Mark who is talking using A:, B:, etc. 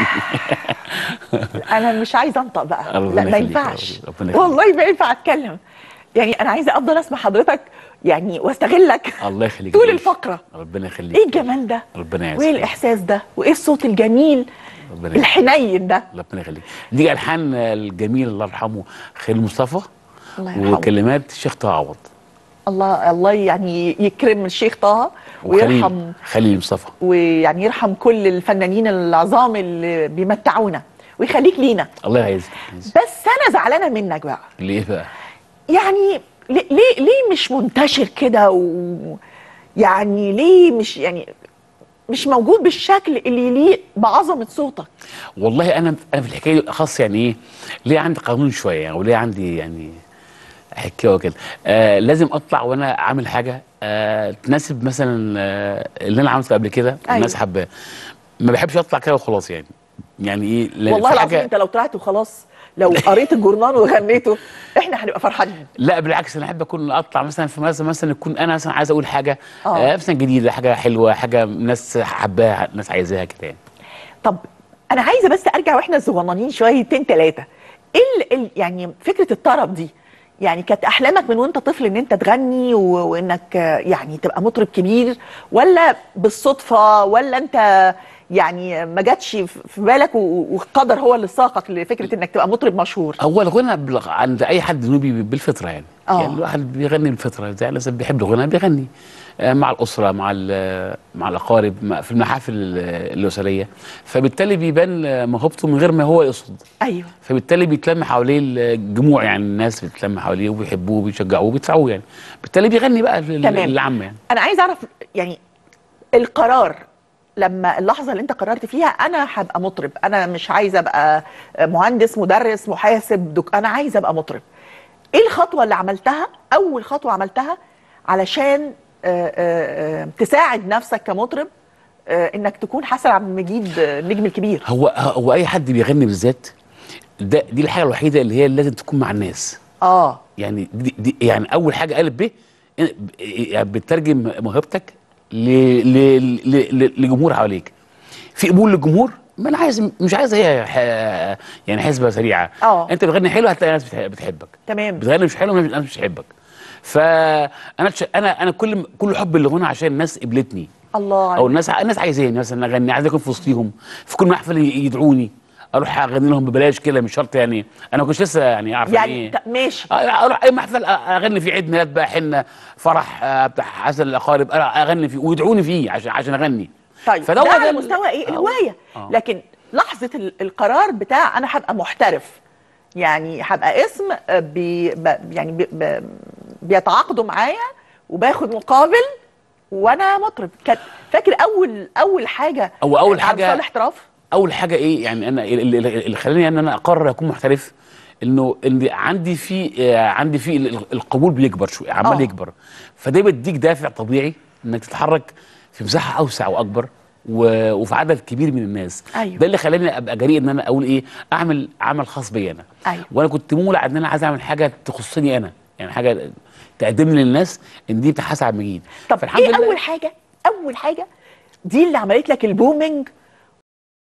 A: انا مش عايزه انطق بقى
B: ربنا
A: لا ما
B: يخليك يا
A: ينفعش
B: رب، ربنا يخليك.
A: والله ما ينفع اتكلم يعني انا عايزه افضل اسمع حضرتك يعني واستغلك
B: الله يخليك
A: طول
B: تعيش.
A: الفقره
B: ربنا يخليك
A: ايه الجمال ده
B: ربنا يعزك
A: وايه الاحساس ده وايه الصوت الجميل
B: ربنا يخليك.
A: الحنين ده
B: ربنا يخليك دي الحان الجميل الله يرحمه خليل مصطفى
A: الله يرحمه
B: وكلمات الشيخ طه عوض
A: الله الله يعني يكرم الشيخ طه ويرحم
B: وخليل خليل مصطفى
A: ويعني يرحم كل الفنانين العظام اللي بيمتعونا ويخليك لينا
B: الله يعزك يعزك.
A: بس انا زعلانه منك بقى
B: ليه بقى
A: يعني ليه ليه, ليه مش منتشر كده و يعني ليه مش يعني مش موجود بالشكل اللي يليق بعظمه صوتك
B: والله انا انا في الحكايه دي بالاخص يعني ايه ليه عندي قانون شويه يعني وليه عندي يعني حكايه كده آه لازم اطلع وانا عامل حاجه آه تناسب مثلا آه اللي انا عملته قبل كده
A: أيوة.
B: الناس حباه ما بحبش اطلع كده وخلاص يعني يعني ايه لا-
A: والله
B: في
A: العظيم
B: حاجة-
A: انت لو طلعت وخلاص لو قريت الجورنال وغنيته احنا هنبقى فرحانين
B: لا بالعكس انا احب اكون اطلع مثلا في مثلا مثلا يكون انا مثلا عايز اقول حاجه
A: آه.
B: آه مثلا جديده حاجه حلوه حاجه ناس حباها ناس عايزاها كده يعني
A: طب انا عايزه بس ارجع واحنا صغننين شويتين ثلاثه ايه ال- ال- يعني فكره الطرب دي يعني كانت احلامك من وانت طفل ان انت تغني و- وانك آه، يعني تبقى مطرب كبير ولا بالصدفه ولا انت يعني ما جاتش في في بالك و- والقدر هو اللي ساقك لفكره انك تبقى مطرب مشهور
B: هو الغنى بل- عند اي حد نوبي بالفطره يعني
A: آه.
B: يعني الواحد بيغني بالفطره زي الناس اللي بيحب الغنى بيغني آه، مع الاسره مع ال- مع الاقارب مع- في المحافل ال- الاسريه فبالتالي بيبان آه، موهبته من غير ما هو يقصد
A: ايوه
B: فبالتالي بيتلم حواليه الجموع يعني الناس بتتلم حواليه وبيحبوه وبيشجعوه وبيدفعوه يعني بالتالي بيغني بقى لل-
A: تمام.
B: للعامه يعني
A: انا عايز اعرف يعني القرار لما اللحظه اللي انت قررت فيها انا هبقى مطرب انا مش عايزه ابقى مهندس مدرس محاسب دك... انا عايزه ابقى مطرب ايه الخطوه اللي عملتها اول خطوه عملتها علشان آه، آه، آه، تساعد نفسك كمطرب آه، انك تكون حسن عبد المجيد آه، النجم الكبير
B: هو هو اي حد بيغني بالذات ده دي الحاجه الوحيده اللي هي اللي لازم تكون مع الناس
A: اه
B: يعني دي, دي يعني اول حاجه الف ب يعني بتترجم موهبتك ل ل ل ل لجمهور حواليك في قبول للجمهور ما انا عايز مش عايز هي ح- يعني حسبه سريعه
A: آه.
B: انت بتغني حلو هتلاقي ناس بتح- بتحبك
A: تمام
B: بتغني مش حلو الناس مش بتحبك فانا تش- انا انا كل كل حب للغنى عشان الناس قبلتني
A: الله
B: او
A: عليك.
B: الناس الناس عايزاني مثلا اغني عايز اكون في وسطيهم في كل محفل يدعوني اروح اغني لهم ببلاش كده مش شرط يعني انا ما كنتش لسه يعني اعرف
A: يعني
B: ايه
A: ت- ماشي
B: آه، اروح اي محفل اغني فيه عيد ميلاد بقى حنه فرح آه، بتاع حسن الاقارب أنا اغني فيه ويدعوني فيه عشان عشان اغني
A: طيب
B: فده هو
A: ده على
B: ال-
A: مستوى ايه
B: آه.
A: الهوايه
B: آه.
A: لكن لحظه ال- القرار بتاع انا هبقى محترف يعني هبقى اسم آه، بي ب- يعني بي ب- بيتعاقدوا معايا وباخد مقابل وانا مطرب كانت فاكر اول اول حاجه
B: هو أول
A: على
B: حاجة-
A: مستوى الاحتراف
B: اول حاجه ايه يعني انا اللي اللي خلاني ان انا اقرر اكون محترف انه ان عندي في آه، عندي في ال- القبول بيكبر شويه عمال
A: آه.
B: يكبر فده بيديك دافع طبيعي انك تتحرك في مساحه اوسع واكبر و- وفي عدد كبير من الناس
A: أيوة.
B: ده اللي خلاني ابقى جريء ان انا اقول ايه اعمل عمل خاص بيا انا
A: أيوة.
B: وانا كنت مولع ان انا عايز اعمل حاجه تخصني انا يعني حاجه تقدم لي للناس ان دي بتاع حسن عبد المجيد
A: طب
B: فالحمد
A: ايه
B: لله-
A: اول حاجه اول حاجه دي اللي عملت لك البومينج